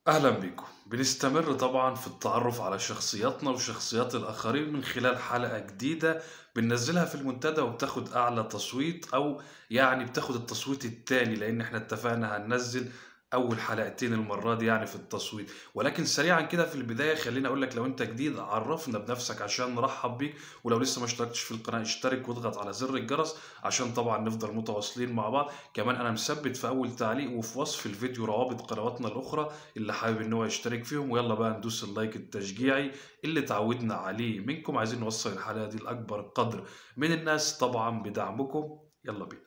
أهلا بيكم بنستمر طبعا في التعرف على شخصياتنا وشخصيات الآخرين من خلال حلقة جديدة بننزلها في المنتدى وبتاخد أعلى تصويت أو يعني بتاخد التصويت التاني لأن احنا اتفقنا هننزل أول حلقتين المرة دي يعني في التصويت ولكن سريعا كده في البداية خليني أقول لك لو أنت جديد عرفنا بنفسك عشان نرحب بيك ولو لسه ما اشتركتش في القناة اشترك واضغط على زر الجرس عشان طبعا نفضل متواصلين مع بعض كمان أنا مثبت في أول تعليق وفي وصف الفيديو روابط قنواتنا الأخرى اللي حابب ان هو يشترك فيهم ويلا بقى ندوس اللايك التشجيعي اللي تعودنا عليه منكم عايزين نوصل الحلقه دي لاكبر قدر من الناس طبعا بدعمكم يلا بينا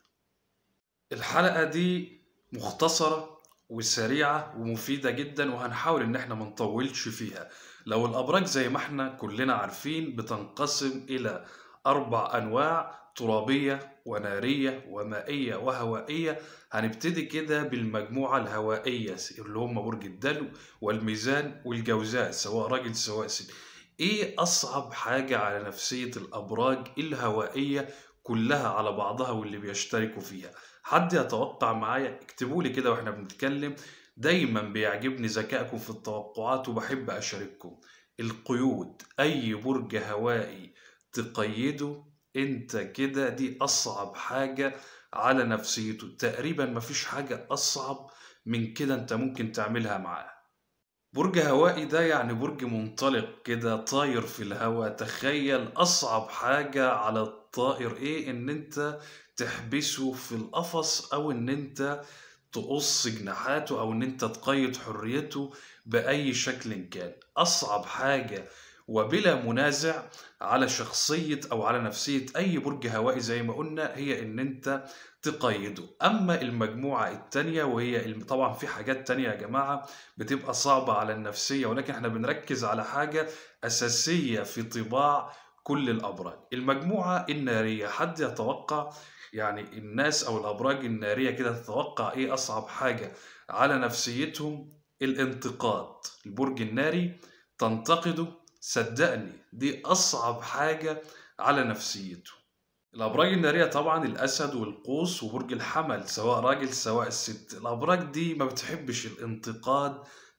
الحلقه دي مختصره وسريعه ومفيده جدا وهنحاول ان احنا ما نطولش فيها لو الابراج زي ما احنا كلنا عارفين بتنقسم الى اربع انواع ترابيه وناريه ومائيه وهوائيه هنبتدي كده بالمجموعة الهوائية اللي هم برج الدلو والميزان والجوزاء سواء راجل سواء ست ايه اصعب حاجة على نفسية الابراج الهوائية كلها على بعضها واللي بيشتركوا فيها حد يتوقع معايا اكتبوا لي كده واحنا بنتكلم دايما بيعجبني ذكائكم في التوقعات وبحب اشارككم القيود اي برج هوائي تقيده انت كده دي اصعب حاجة على نفسيته تقريبا مفيش حاجة أصعب من كده أنت ممكن تعملها معاه برج هوائي ده يعني برج منطلق كده طاير في الهواء تخيل أصعب حاجة على الطائر إيه إن أنت تحبسه في القفص أو إن أنت تقص جناحاته أو إن أنت تقيد حريته بأي شكل كان أصعب حاجة وبلا منازع على شخصية أو على نفسية أي برج هوائي زي ما قلنا هي إن أنت تقيده أما المجموعة التانية وهي طبعا في حاجات تانية يا جماعة بتبقى صعبة على النفسية ولكن احنا بنركز على حاجة أساسية في طباع كل الأبراج المجموعة النارية حد يتوقع يعني الناس أو الأبراج النارية كده تتوقع إيه أصعب حاجة على نفسيتهم الانتقاد البرج الناري تنتقده صدقني دي أصعب حاجة على نفسيته الأبراج النارية طبعا الأسد والقوس وبرج الحمل سواء راجل سواء ست الأبراج دي ما بتحبش الانتقاد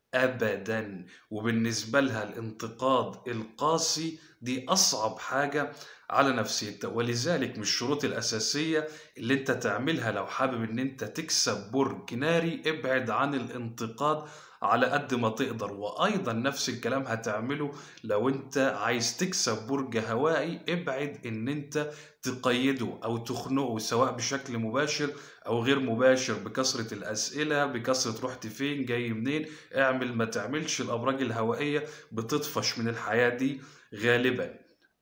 أبدا وبالنسبة لها الانتقاد القاسي دي أصعب حاجة على نفسيتها ولذلك من الشروط الأساسية اللي انت تعملها لو حابب ان انت تكسب برج ناري ابعد عن الانتقاد على قد ما تقدر وايضا نفس الكلام هتعمله لو انت عايز تكسب برج هوائي ابعد ان انت تقيده او تخنقه سواء بشكل مباشر او غير مباشر بكثرة الاسئلة بكثرة رحت فين جاي منين اعمل ما تعملش الابراج الهوائية بتطفش من الحياة دي غالبا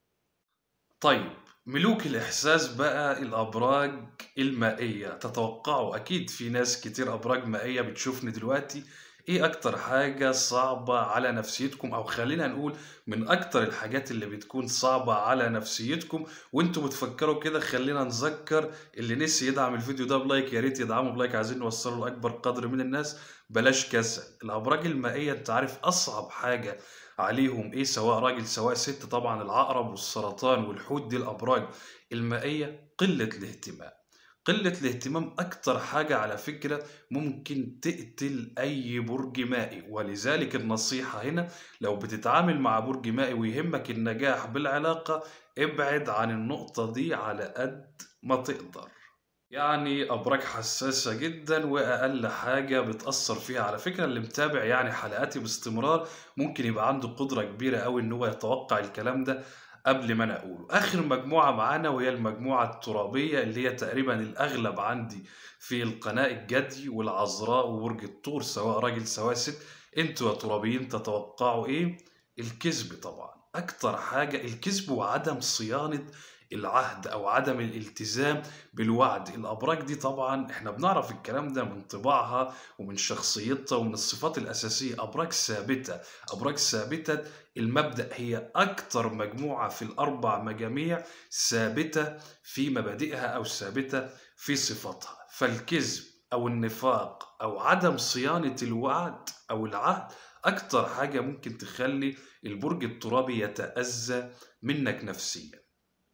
طيب ملوك الإحساس بقى الأبراج المائية تتوقعوا أكيد في ناس كتير أبراج مائية بتشوفني دلوقتي إيه أكتر حاجة صعبة على نفسيتكم أو خلينا نقول من أكتر الحاجات اللي بتكون صعبة على نفسيتكم وأنتوا بتفكروا كده خلينا نذكر اللي نسي يدعم الفيديو ده بلايك يا ريت يدعمه بلايك عايزين نوصله لأكبر قدر من الناس بلاش كسل الأبراج المائية أنت عارف أصعب حاجة عليهم ايه سواء راجل سواء ست طبعا العقرب والسرطان والحوت دي الابراج المائيه قله الاهتمام قلة الاهتمام أكتر حاجة على فكرة ممكن تقتل أي برج مائي ولذلك النصيحة هنا لو بتتعامل مع برج مائي ويهمك النجاح بالعلاقة ابعد عن النقطة دي على قد ما تقدر يعني أبراج حساسة جدا وأقل حاجة بتأثر فيها على فكرة اللي متابع يعني حلقاتي باستمرار ممكن يبقى عنده قدرة كبيرة أوي إن هو يتوقع الكلام ده قبل ما أنا أقوله آخر مجموعة معانا وهي المجموعة الترابية اللي هي تقريبا الأغلب عندي في القناة الجدي والعذراء وبرج الطور سواء راجل سواء ست انتوا يا ترابيين تتوقعوا ايه الكذب طبعا اكتر حاجة الكذب وعدم صيانة العهد او عدم الالتزام بالوعد الابراج دي طبعا احنا بنعرف الكلام ده من طباعها ومن شخصيتها ومن الصفات الاساسيه ابراج ثابته ابراج ثابته المبدا هي اكتر مجموعه في الاربع مجاميع ثابته في مبادئها او ثابته في صفاتها فالكذب او النفاق او عدم صيانه الوعد او العهد اكتر حاجه ممكن تخلي البرج الترابي يتاذى منك نفسيا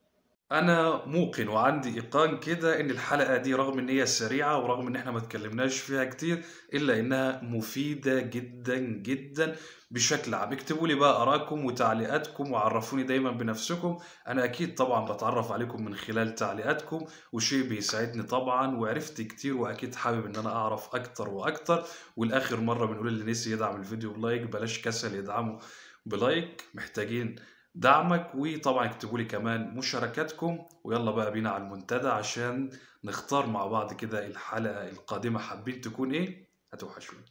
أنا موقن وعندي إيقان كده إن الحلقة دي رغم إن هي سريعة ورغم إن إحنا ما اتكلمناش فيها كتير إلا إنها مفيدة جدا جدا بشكل عام اكتبوا لي بقى آرائكم وتعليقاتكم وعرفوني دايما بنفسكم أنا أكيد طبعا بتعرف عليكم من خلال تعليقاتكم وشيء بيسعدني طبعا وعرفت كتير وأكيد حابب إن أنا أعرف أكتر وأكتر والآخر مرة بنقول اللي نسي يدعم الفيديو بلايك بلاش كسل يدعمه بلايك محتاجين دعمك وطبعا اكتبوا لي كمان مشاركاتكم ويلا بقى بينا على المنتدى عشان نختار مع بعض كده الحلقة القادمة حابين تكون ايه هتوحشوني